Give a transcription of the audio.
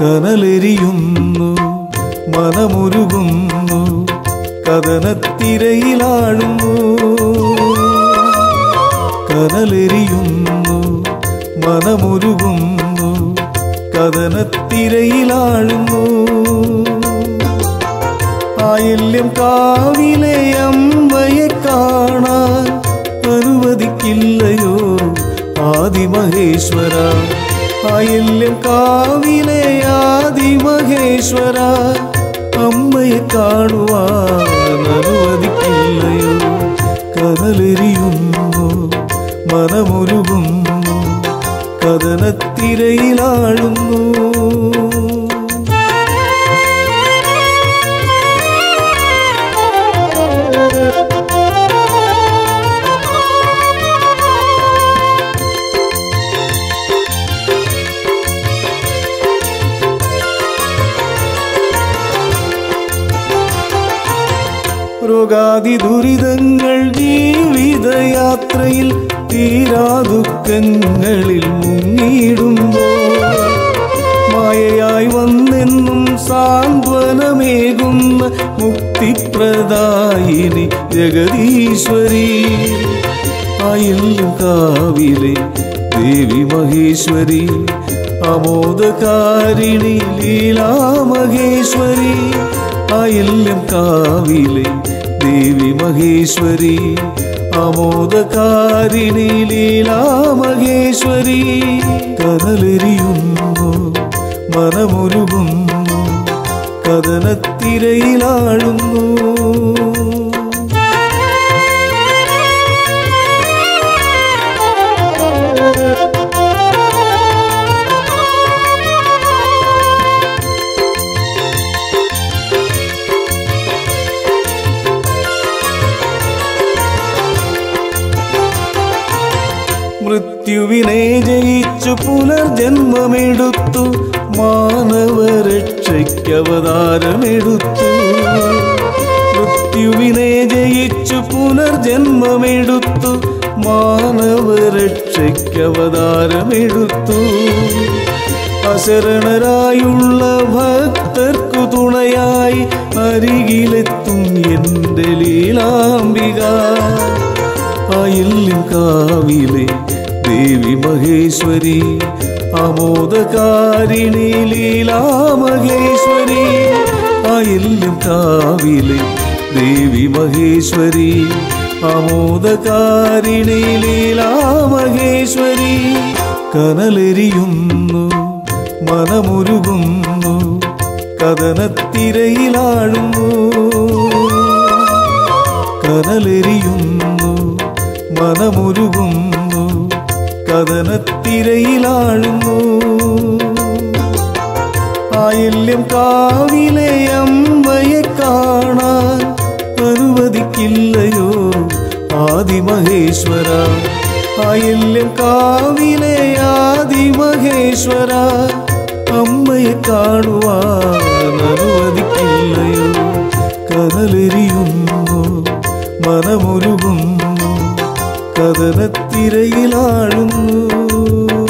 കനലെരിയുന്നു മനമുരുകുന്നു കഥനത്തിരയിലാഴുന്നു കനലെരിയുന്നു മനമുരുകുന്നു കഥനത്തിരയിലാഴുന്നു ആയില്യം കാവിലെ അമ്മയെ കാണാൻ അനുവദിക്കില്ലയോ ആദിമഹേശ്വര ആയില്യം കാവിലെ ആദിമഹേശ്വര അമ്മയെ കാണുവാൻ അനുവദിക്കില്ലയോ കനലെരിയുന്നു മനമുരുകുന്നു കഥനത്തിരയിലാഴുന്നു രോഗാദി ദുരിതങ്ങൾ ജീവിതയാത്രയിൽ തീരാ ദുഃഖങ്ങളിൽ മുങ്ങിയിടുമ്പോൾ മായയായി വന്നെന്നും സാന്ത്വനമേകുന്ന മുക്തിപ്രദായിനി ജഗദീശ്വരി അയല്ലും കാവിലെ ദേവി മഹേശ്വരി അമോദകാരിണി ലീലാമഹേശ്വരി അയല്ലും കാവിലെ ദേവി മഹേശ്വരി അമോദകാരിണി ലീലാമഹേശ്വരി കനലെരിയുന്നു മനമുരുകുന്നു കഥനത്തിരയിലാഴുന്നു മൃത്യുവിനെ ജയിച്ചു പുനർജന്മമെടുത്തു മാനവരക്ഷയ്ക്കവതാരമെടുത്തു മൃത്യുവിനെ ജയിച്ചു പുനർജന്മമെടുത്തു മാനവരക്ഷയ്ക്കവതാരമെടുത്തു അശരണരായുള്ള ഭക്തർക്കു തുണയായി അരികിലെത്തും എൻ്റെ ലീലാംബിക അയല്ലും കാവിലെ ദേവി മഹേശ്വരി അമോദകാരിണി ലീലാമഹേശ്വരി അയല്ലും കാവിലെ ദേവി മഹേശ്വരി അമോദകാരിണി ലീലാമഹേശ്വരി കനലെരിയുന്നു മനമുരുകുന്നു കഥനത്തിരയിലാഴുന്നു കനലെരിയുന്നു മനമുരുകുന്നു കഥനത്തിരയിലാഴുന്നു ആയില്യം കാവിലെ അമ്മയെ കാണാൻ അനുവദിക്കില്ലയോ ആദിമഹേശ്വര ആയില്യം കാവിലെ ആദിമഹേശ്വര അമ്മയെ കാണുവാൻ അനുവദിക്കില്ലയോ കനലെരിയുന്നു മനമുരുകുന്നു കഥനത്തിരയിലാഴുന്നു